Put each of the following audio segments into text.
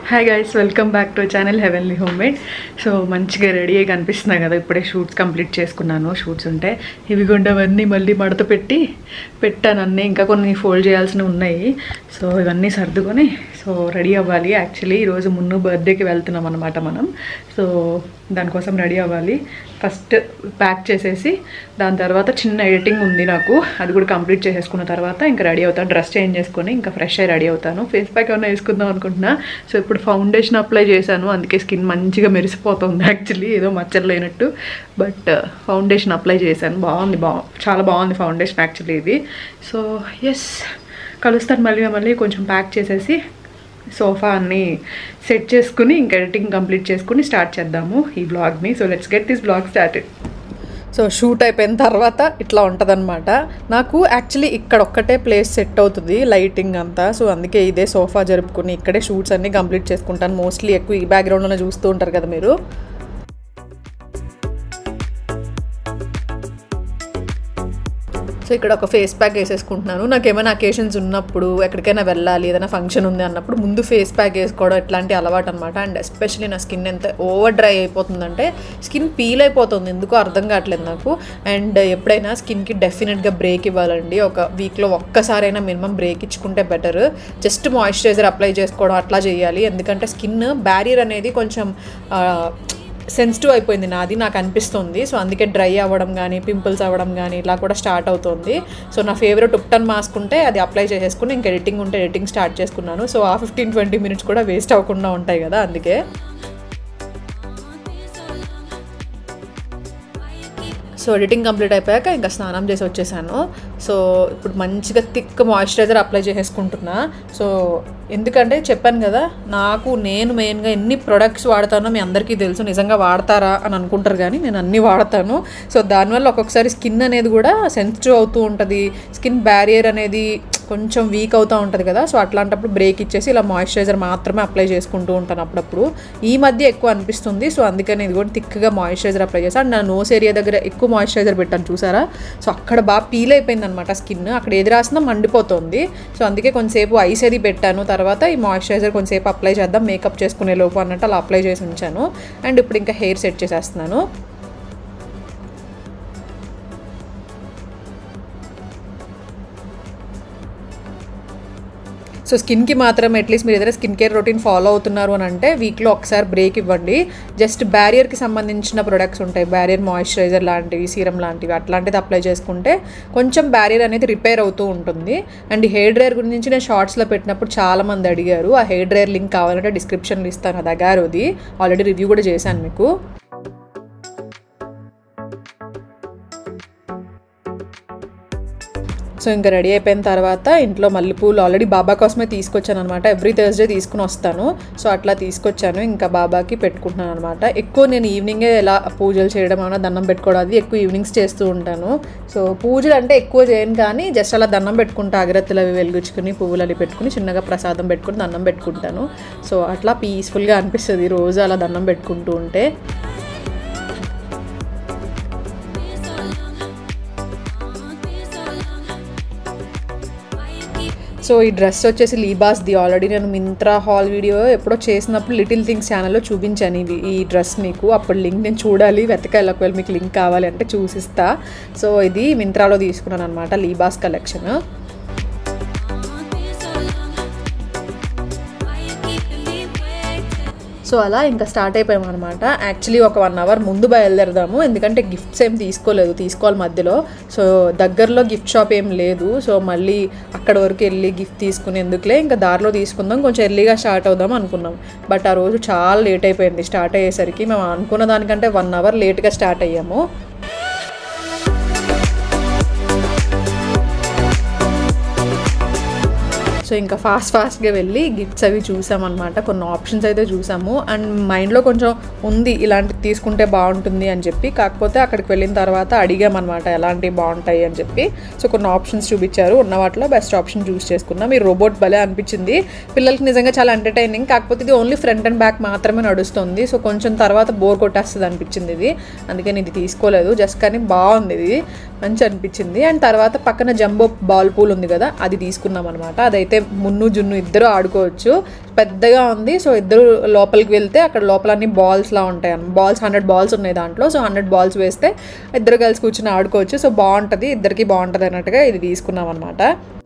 hi guys welcome back to channel heavenly home made so మంచిగా ready అయ్యి కనిపిస్తున్నాయి కదా ఇప్పుడే షూట్స్ కంప్లీట్ చేసుకున్నాను షూట్స్ ఉంటే ఇవి గుండవన్నీ మళ్ళీ మడత పెట్టి పెట్టాను అన్నీ ఇంకా కొన్ని ఫోల్డ్ చేయాల్సినవి ఉన్నాయి సో ఇవన్నీ సర్దుకొని సో రెడీ అవ్వాలి యాక్చువల్లీ ఈరోజు మున్ను బర్త్డేకి వెళ్తున్నాం అనమాట మనం సో దానికోసం రెడీ అవ్వాలి ఫస్ట్ ప్యాక్ చేసేసి దాని తర్వాత చిన్న ఎడిటింగ్ ఉంది నాకు అది కూడా కంప్లీట్ చేసేసుకున్న తర్వాత ఇంకా రెడీ అవుతాను డ్రెస్ చేంజ్ చేసుకొని ఇంకా ఫ్రెష్ అయ్యి రెడీ అవుతాను ఫేస్ ప్యాక్ ఏమైనా వేసుకుందాం అనుకుంటున్నా సో ఇప్పుడు ఫౌండేషన్ అప్లై చేశాను అందుకే స్కిన్ మంచిగా మెరిసిపోతుంది యాక్చువల్లీ ఏదో మచ్చలు లేనట్టు బట్ ఫౌండేషన్ అప్లై చేశాను బాగుంది బా చాలా బాగుంది ఫౌండేషన్ యాక్చువల్లీ ఇది సో ఎస్ కలుస్తాను మళ్ళీ మళ్ళీ కొంచెం ప్యాక్ చేసేసి సోఫా అన్నీ సెట్ చేసుకుని ఇంకా ఎడిటింగ్ కంప్లీట్ చేసుకుని స్టార్ట్ చేద్దాము ఈ బ్లాగ్ని so let's get this blog started so shoot అయిపోయిన తర్వాత ఇట్లా ఉంటుందన్నమాట నాకు యాక్చువల్లీ ఇక్కడ ఒక్కటే ప్లేస్ సెట్ అవుతుంది లైటింగ్ అంతా సో అందుకే ఇదే సోఫా జరుపుకుని ఇక్కడే షూట్స్ అన్నీ కంప్లీట్ చేసుకుంటాను మోస్ట్లీ ఎక్కువ ఈ బ్యాక్గ్రౌండ్లోనే చూస్తూ ఉంటారు కదా మీరు సో ఇక్కడ ఒక ఫేస్ ప్యాక్ వేసేసుకుంటున్నాను నాకు ఏమైనా అకేషన్స్ ఉన్నప్పుడు ఎక్కడికైనా వెళ్ళాలి ఏదైనా ఫంక్షన్ ఉంది అన్నప్పుడు ముందు ఫేస్ ప్యాక్ వేసుకోవడం ఇట్లాంటి అలవాటు అనమాట అండ్ ఎస్పెషలీ నా స్కిన్ ఎంత ఓవర్ డ్రై అయిపోతుందంటే స్కిన్ పీల్ అయిపోతుంది ఎందుకో అర్థం కావట్లేదు నాకు అండ్ ఎప్పుడైనా స్కిన్కి డెఫినెట్గా బ్రేక్ ఇవ్వాలండి ఒక వీక్లో ఒక్కసారైనా మినిమం బ్రేక్ ఇచ్చుకుంటే బెటర్ జస్ట్ మాయిశ్చరైజర్ అప్లై చేసుకోవడం అట్లా చేయాలి ఎందుకంటే స్కిన్ బ్యారియర్ అనేది కొంచెం సెన్సిటివ్ అయిపోయింది నాది నాకు అనిపిస్తుంది సో అందుకే డ్రై అవ్వడం కానీ పింపుల్స్ అవ్వడం కానీ ఇలా కూడా స్టార్ట్ అవుతుంది సో నా ఫేవరెట్ ఉప్టన్ మాస్క్ ఉంటే అది అప్లై చేసేసుకుని ఇంకా ఎడిటింగ్ ఉంటే ఎడిటింగ్ స్టార్ట్ చేసుకున్నాను సో ఆ ఫిఫ్టీన్ ట్వంటీ మినిట్స్ కూడా వేస్ట్ అవ్వకుండా ఉంటాయి కదా అందుకే సో ఎడిటింగ్ కంప్లీట్ అయిపోయాక ఇంకా స్నానం చేసి వచ్చేసాను సో ఇప్పుడు మంచిగా థిక్ మాయిశ్చరైజర్ అప్లై చేసేసుకుంటున్నా సో ఎందుకంటే చెప్పాను కదా నాకు నేను మెయిన్గా ఎన్ని ప్రొడక్ట్స్ వాడతానో మీ అందరికీ తెలుసు నిజంగా వాడతారా అని అనుకుంటారు కానీ నేను అన్నీ వాడతాను సో దానివల్ల ఒక్కొక్కసారి స్కిన్ అనేది కూడా సెన్సిటివ్ అవుతూ ఉంటుంది స్కిన్ బ్యారియర్ అనేది కొంచెం వీక్ అవుతూ ఉంటుంది కదా సో అట్లాంటప్పుడు బ్రేక్ ఇచ్చేసి ఇలా మాయిశ్చరైజర్ మాత్రమే అప్లై చేసుకుంటూ ఉంటాను అప్పుడప్పుడు ఈ మధ్య ఎక్కువ అనిపిస్తుంది సో అందుకని ఇది కూడా థిక్గా మాయిశ్చరైజర్ అప్లై చేస్తాను అండ్ నా నోస్ ఏరియా దగ్గర ఎక్కువ మాయిశ్చరైజర్ పెట్టాను చూసారా సో అక్కడ బాగా పీల్ అయిపోయింది అనమాట స్కిన్ అక్కడ ఏది రాసినా మండిపోతుంది సో అందుకే కొంచెంసేపు ఐస్ అది పెట్టాను తర్వాత ఈ మాయిశ్చరైజర్ కొంచెంసేపు అప్లై చేద్దాం మేకప్ చేసుకునే లోపు అన్నట్టు అలా అప్లై చేసి ఉంచాను అండ్ ఇప్పుడు ఇంకా హెయిర్ సెట్ చేసేస్తున్నాను సో స్కిన్కి మాత్రం అట్లీస్ట్ మీరు ఏదైనా స్కిన్ కేర్ రొటీన్ ఫాలో అవుతున్నారు అని అంటే వీక్లో ఒకసారి బ్రేక్ ఇవ్వండి జస్ట్ బ్యారియర్కి సంబంధించిన ప్రొడక్ట్స్ ఉంటాయి బ్యారియర్ మాయిశ్చరైజర్ లాంటివి సీరం లాంటివి అట్లాంటిది అప్లై చేసుకుంటే కొంచెం బ్యారియర్ అనేది రిపేర్ అవుతూ ఉంటుంది అండ్ హెయిర్ డ్రైయర్ గురించి నేను షార్ట్స్లో పెట్టినప్పుడు చాలామంది అడిగారు ఆ హెయిర్ డ్రైయర్ లింక్ కావాలంటే డిస్క్రిప్షన్లో ఇస్తాను అది అగారోది ఆల్రెడీ రివ్యూ కూడా చేశాను మీకు సో ఇంకా రెడీ అయిపోయిన తర్వాత ఇంట్లో మల్లెపూలు ఆల్రెడీ బాబా కోసమే తీసుకొచ్చాను అనమాట ఎవ్రీ థర్స్డే తీసుకుని వస్తాను సో అట్లా తీసుకొచ్చాను ఇంకా బాబాకి పెట్టుకుంటున్నాను అనమాట ఎక్కువ నేను ఈవినింగే ఎలా పూజలు చేయడం అన్నా దండం పెట్టుకోవడం అది ఎక్కువ ఈవినింగ్స్ చేస్తూ ఉంటాను సో పూజలు అంటే ఎక్కువ చేయను కానీ జస్ట్ అలా దండం పెట్టుకుంటా అగరత్తులు అవి వెలిగించుకుని పువ్వులు అవి పెట్టుకుని చిన్నగా ప్రసాదం పెట్టుకుని దండం పెట్టుకుంటాను సో అట్లా పీస్ఫుల్గా అనిపిస్తుంది రోజు అలా దండం పెట్టుకుంటూ ఉంటే సో ఈ డ్రెస్ వచ్చేసి లీబాస్ది ఆల్రెడీ నేను మింత్రా హాల్ వీడియో ఎప్పుడో చేసినప్పుడు లిటిల్ థింగ్స్ ఛానల్లో చూపించాను ఇది ఈ డ్రెస్ మీకు అప్పుడు లింక్ నేను చూడాలి వెతకాలి ఒకవేళ మీకు లింక్ కావాలి అంటే చూసిస్తా సో ఇది మింత్రాలో తీసుకున్నాను అనమాట లీబాస్ కలెక్షన్ సో అలా ఇంకా స్టార్ట్ అయిపోయాం అనమాట యాక్చువల్లీ ఒక వన్ అవర్ ముందు బయలుదేరదాము ఎందుకంటే గిఫ్ట్స్ ఏం తీసుకోలేదు తీసుకోవాలి మధ్యలో సో దగ్గరలో గిఫ్ట్ షాప్ ఏం లేదు సో మళ్ళీ అక్కడ వరకు వెళ్ళి గిఫ్ట్ తీసుకుని ఎందుకులే ఇంకా దారిలో తీసుకుందాం కొంచెం ఎర్లీగా స్టార్ట్ అవుదాం అనుకున్నాం బట్ ఆ రోజు చాలా లేట్ అయిపోయింది స్టార్ట్ అయ్యేసరికి మేము అనుకున్న దానికంటే వన్ అవర్ లేట్గా స్టార్ట్ అయ్యాము సో ఇంకా ఫాస్ట్ ఫాస్ట్గా వెళ్ళి గిఫ్ట్స్ అవి చూసామన్నమాట కొన్ని ఆప్షన్స్ అయితే చూసాము అండ్ మైండ్లో కొంచెం ఉంది ఇలాంటివి తీసుకుంటే బాగుంటుంది అని చెప్పి కాకపోతే అక్కడికి వెళ్ళిన తర్వాత అడిగామన్నమాట ఎలాంటివి బాగుంటాయి అని చెప్పి సో కొన్ని ఆప్షన్స్ చూపించారు ఉన్న వాటిలో బెస్ట్ ఆప్షన్ చూస్ చేసుకున్నాం ఈ రోబోట్ భలే అనిపించింది పిల్లలకి నిజంగా చాలా ఎంటర్టైనింగ్ కాకపోతే ఇది ఓన్లీ ఫ్రంట్ అండ్ బ్యాక్ మాత్రమే నడుస్తుంది సో కొంచెం తర్వాత బోర్ కొట్టేస్తుంది అనిపించింది ఇది అందుకని ఇది తీసుకోలేదు జస్ట్ కానీ బాగుంది ఇది మంచి అనిపించింది అండ్ తర్వాత పక్కన జంబో బాల్ పూల్ ఉంది కదా అది తీసుకున్నాం అనమాట అదైతే మున్ను జున్ను ఇద్దరు ఆడుకోవచ్చు పెద్దగా ఉంది సో ఇద్దరు లోపలికి వెళ్తే అక్కడ లోపల అన్ని బాల్స్లా ఉంటాయి అన్న బాల్స్ హండ్రెడ్ బాల్స్ ఉన్నాయి దాంట్లో సో హండ్రెడ్ బాల్స్ వేస్తే ఇద్దరు కలిసి కూర్చుని ఆడుకోవచ్చు సో బాగుంటుంది ఇద్దరికి బాగుంటుంది అన్నట్టుగా ఇది తీసుకున్నాం అనమాట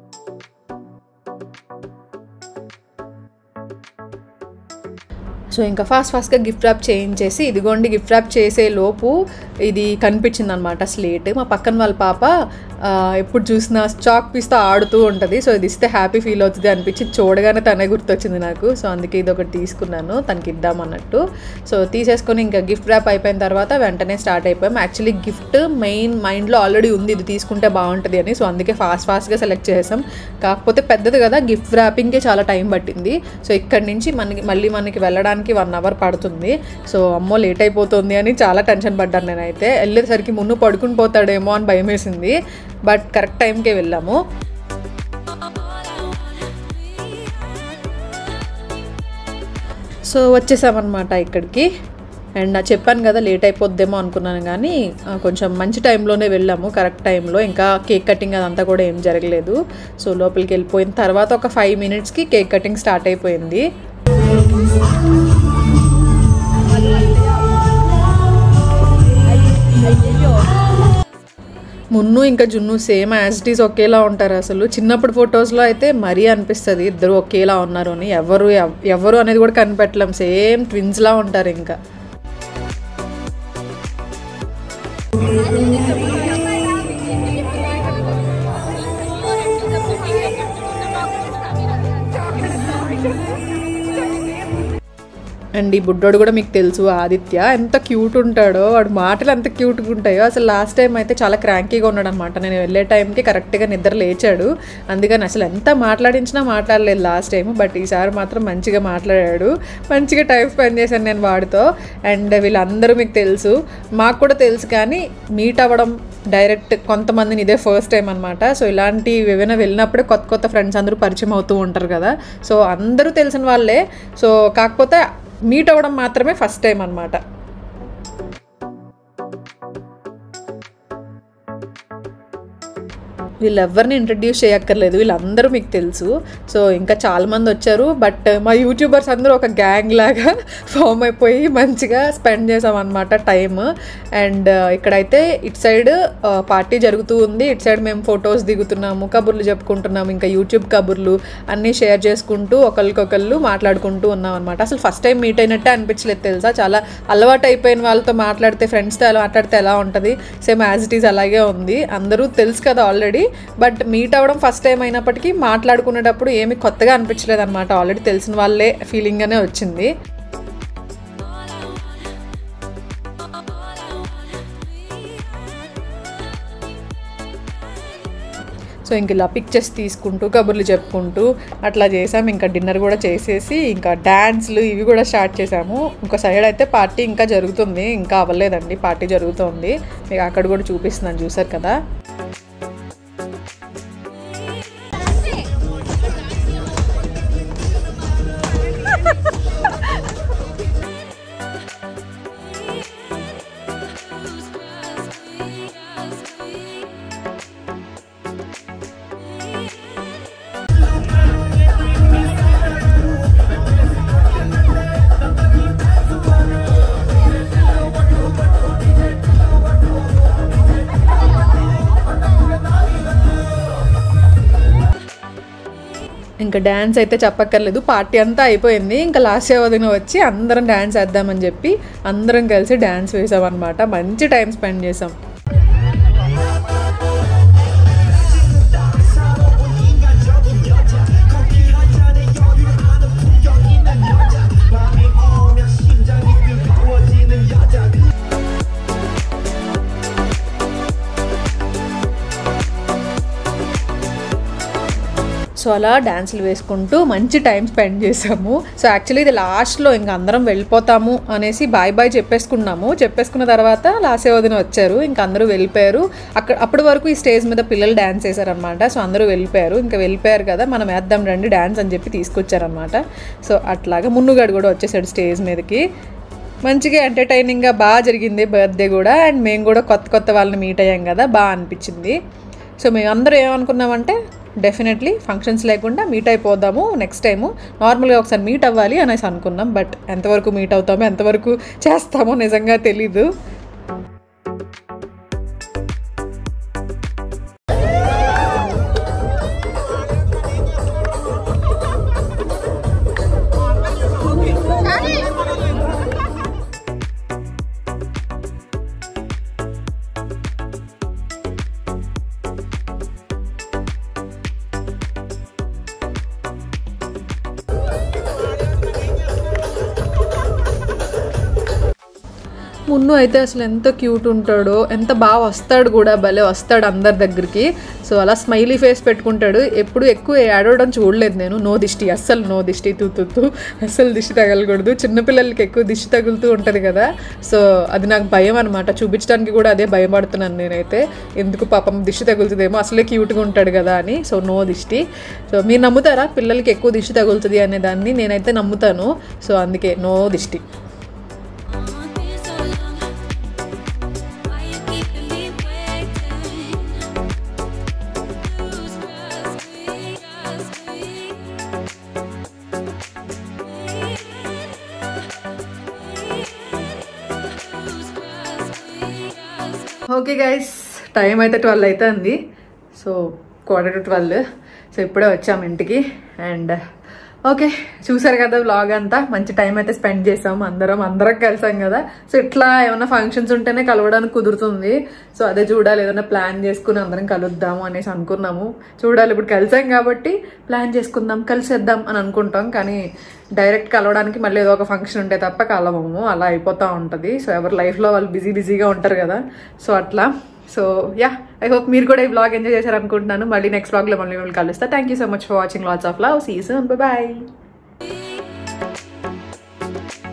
సో ఇంకా ఫాస్ట్ ఫాస్ట్గా గిఫ్ట్ ర్యాప్ చేయించేసి ఇదిగోండి గిఫ్ట్ ర్యాప్ చేసే లోపు ఇది కనిపించింది అనమాట స్లేట్ మా పక్కన వాళ్ళ పాప ఆ, ఎప్పుడు చూసినా చాక్ పీస్తో ఆడుతూ ఉంటుంది సో ఇది ఇస్తే హ్యాపీ ఫీల్ అవుతుంది అనిపించి చూడగానే తనే గుర్తొచ్చింది నాకు సో అందుకే ఇది ఒకటి తీసుకున్నాను తనకి ఇద్దామన్నట్టు సో తీసేసుకొని ఇంకా గిఫ్ట్ ర్యాప్ అయిపోయిన తర్వాత వెంటనే స్టార్ట్ అయిపోయాం యాక్చువల్లీ గిఫ్ట్ మెయిన్ మైండ్లో ఆల్రెడీ ఉంది ఇది తీసుకుంటే బాగుంటుంది అని సో అందుకే ఫాస్ట్ ఫాస్ట్గా సెలెక్ట్ చేసాం కాకపోతే పెద్దది కదా గిఫ్ట్ ర్యాపింగ్కే చాలా టైం పట్టింది సో ఇక్కడి నుంచి మనకి మళ్ళీ మనకి వెళ్ళడానికి వన్ అవర్ పడుతుంది సో అమ్మో లేట్ అయిపోతుంది అని చాలా టెన్షన్ పడ్డాను నేనైతే వెళ్ళేసరికి మున్ను పడుకుని పోతాడేమో అని భయం వేసింది బట్ కరెక్ట్ టైంకే వెళ్ళాము సో వచ్చేసామన్నమాట ఇక్కడికి అండ్ నా చెప్పాను కదా లేట్ అయిపోద్దేమో అనుకున్నాను కానీ ఆ, కొంచెం మంచి టైంలోనే వెళ్ళాము కరెక్ట్ టైంలో ఇంకా కేక్ కటింగ్ అదంతా కూడా ఏం జరగలేదు సో లోపలికి వెళ్ళిపోయిన తర్వాత ఒక ఫైవ్ మినిట్స్కి కేక్ కటింగ్ స్టార్ట్ అయిపోయింది మున్ను ఇంకా జున్ను సేమ్ యాజ్ ఇట్ ఈస్ ఒకేలా ఉంటారు అసలు చిన్నప్పుడు ఫొటోస్లో అయితే మరీ అనిపిస్తుంది ఇద్దరు ఒకేలా ఉన్నారు అని ఎవరు ఎవ్- ఎవరు అనేది కూడా కనిపెట్టలేం సేమ్ ట్విన్స్లా ఉంటారు ఇంకా అండ్ ఈ బుడ్డోడు కూడా మీకు తెలుసు ఆదిత్య ఎంత క్యూట్ ఉంటాడో వాడు మాటలు ఎంత క్యూట్గా ఉంటాయో అసలు లాస్ట్ టైం అయితే చాలా క్రాంకీగా ఉన్నాడు అనమాట నేను వెళ్ళే టైంకి కరెక్ట్గా నిద్ర లేచాడు అందుకని అసలు ఎంత మాట్లాడించినా మాట్లాడలేదు లాస్ట్ టైం బట్ ఈసారి మాత్రం మంచిగా మాట్లాడాడు మంచిగా టైం స్పెండ్ చేశాను నేను వాడితో అండ్ వీళ్ళందరూ మీకు తెలుసు మాకు కూడా తెలుసు కానీ మీట్ అవ్వడం డైరెక్ట్ కొంతమందిని ఇదే ఫస్ట్ టైం అనమాట సో ఇలాంటి ఏమైనా వెళ్ళినప్పుడే కొత్త కొత్త ఫ్రెండ్స్ అందరూ పరిచయం అవుతూ ఉంటారు కదా సో అందరూ తెలిసిన వాళ్ళే సో కాకపోతే మీట్ అవ్వడం మాత్రమే ఫస్ట్ టైం అనమాట వీళ్ళెవ్వరిని ఇంట్రడ్యూస్ చేయక్కర్లేదు వీళ్ళందరూ మీకు తెలుసు సో ఇంకా చాలామంది వచ్చారు బట్ మా యూట్యూబర్స్ అందరూ ఒక గ్యాంగ్ లాగా ఫామ్ అయిపోయి మంచిగా స్పెండ్ చేసామన్నమాట టైమ్ అండ్ ఇక్కడైతే ఇటు సైడ్ పార్టీ జరుగుతూ ఉంది ఇటు సైడ్ మేము ఫొటోస్ దిగుతున్నాము కబుర్లు చెప్పుకుంటున్నాము ఇంకా యూట్యూబ్ కబుర్లు అన్నీ షేర్ చేసుకుంటూ ఒకరికొకళ్ళు మాట్లాడుకుంటూ ఉన్నాం అనమాట అసలు ఫస్ట్ టైం మీట్ అయినట్టే అనిపించలేదు తెలుసా చాలా అలవాటు అయిపోయిన వాళ్ళతో మాట్లాడితే ఫ్రెండ్స్తో ఎలా మాట్లాడితే ఎలా ఉంటుంది సేమ్ యాజ్ ఇట్ ఈస్ అలాగే ఉంది అందరూ తెలుసు కదా ఆల్రెడీ బట్ మీట్ అవ్వడం ఫస్ట్ టైం అయినప్పటికీ మాట్లాడుకునేటప్పుడు ఏమి కొత్తగా అనిపించలేదు అనమాట ఆల్రెడీ తెలిసిన వాళ్ళే ఫీలింగ్గానే వచ్చింది సో ఇంక ఇలా పిక్చర్స్ తీసుకుంటూ కబుర్లు చెప్పుకుంటూ అట్లా చేసాం ఇంకా డిన్నర్ కూడా చేసేసి ఇంకా డ్యాన్స్లు ఇవి కూడా స్టార్ట్ చేసాము ఇంకో సైడ్ అయితే పార్టీ ఇంకా జరుగుతుంది ఇంకా అవ్వలేదండి పార్టీ జరుగుతుంది మీకు అక్కడ కూడా చూపిస్తున్నాను చూసారు కదా ఇంకా డ్యాన్స్ అయితే చెప్పక్కర్లేదు పార్టీ అంతా అయిపోయింది ఇంకా లాస్ట్ వదిన వచ్చి అందరం డ్యాన్స్ వేద్దామని చెప్పి అందరం కలిసి డ్యాన్స్ వేసామన్నమాట మంచి టైం స్పెండ్ చేసాం సో అలా డ్యాన్సులు వేసుకుంటూ మంచి టైం స్పెండ్ చేసాము సో యాక్చువల్లీ ఇది లాస్ట్లో ఇంకా అందరం వెళ్ళిపోతాము అనేసి బాయ్ బాయ్ చెప్పేసుకున్నాము చెప్పేసుకున్న తర్వాత లాస్ట్ వదిన వచ్చారు ఇంకా అందరూ వెళ్ళిపోయారు అక్కడ అప్పటి వరకు ఈ స్టేజ్ మీద పిల్లలు డ్యాన్స్ వేశారనమాట సో అందరూ వెళ్ళిపోయారు ఇంకా వెళ్ళిపోయారు కదా మనం వేద్దాం రండి డ్యాన్స్ అని చెప్పి తీసుకొచ్చారనమాట సో అట్లాగా మున్నుగాడు కూడా వచ్చేసాడు స్టేజ్ మీదకి మంచిగా ఎంటర్టైనింగ్గా బాగా జరిగింది బర్త్డే కూడా అండ్ మేము కూడా కొత్త కొత్త వాళ్ళని మీట్ అయ్యాం కదా బాగా అనిపించింది సో మేము అందరూ ఏమనుకున్నామంటే డెఫినెట్లీ ఫంక్షన్స్ లేకుండా మీట్ అయిపోదాము నెక్స్ట్ టైము నార్మల్గా ఒకసారి మీట్ అవ్వాలి అనేసి అనుకున్నాం బట్ ఎంతవరకు మీట్ అవుతామో ఎంతవరకు చేస్తామో నిజంగా తెలీదు మున్ను అయితే అసలు ఎంత క్యూట్ ఉంటాడో ఎంత బాగా వస్తాడు కూడా భలే వస్తాడు అందరి దగ్గరికి సో అలా స్మైలీ ఫేస్ పెట్టుకుంటాడు ఎప్పుడు ఎక్కువ ఏడవడం చూడలేదు నేను నో దిష్టి అస్సలు నో దిష్టి తూతుతూ అస్సలు దిష్టి తగలకూడదు చిన్నపిల్లలకి ఎక్కువ దిష్టి తగులుతూ ఉంటుంది కదా సో అది నాకు భయం అనమాట చూపించడానికి కూడా అదే భయపడుతున్నాను నేనైతే ఎందుకు పాపం దిష్టి తగులుతుందేమో అసలే క్యూట్గా ఉంటాడు కదా అని సో నో దిష్టి సో మీరు నమ్ముతారా పిల్లలకి ఎక్కువ దిష్టి తగులుతుంది అనే దాన్ని నేనైతే నమ్ముతాను సో అందుకే నో దిష్టి ఓకే గైస్ టైం అయితే ట్వెల్వ్ అవుతుంది so quarter to twelve so ఇప్పుడే వచ్చాము ఇంటికి అండ్ ఓకే చూసారు కదా వ్లాగ్ అంతా మంచి టైం అయితే స్పెండ్ చేసాము అందరం అందరం కలిసాం కదా సో ఇట్లా ఏమైనా ఫంక్షన్స్ ఉంటేనే కలవడానికి కుదురుతుంది సో అదే చూడాలి ఏదైనా ప్లాన్ చేసుకుని అందరం కలుద్దాము అనేసి అనుకున్నాము చూడాలి ఇప్పుడు కలిసాం కాబట్టి ప్లాన్ చేసుకుందాం కలిసేద్దాం అని అనుకుంటాం కానీ డైరెక్ట్ కలవడానికి మళ్ళీ ఏదో ఒక ఫంక్షన్ ఉంటే తప్ప కలవము అలా అయిపోతూ ఉంటుంది సో ఎవరి లైఫ్లో వాళ్ళు బిజీ బిజీగా ఉంటారు కదా సో అట్లా సో యా ఐ హోప్ మీరు కూడా ఈ బ్లాగ్ ఎంజాయ్ చేశారు అనుకుంటున్నాను మళ్ళీ నెక్స్ట్ బ్లాగ్లో మళ్ళీ మిమ్మల్ని కలుస్తా thank you so much for watching lots of love season bye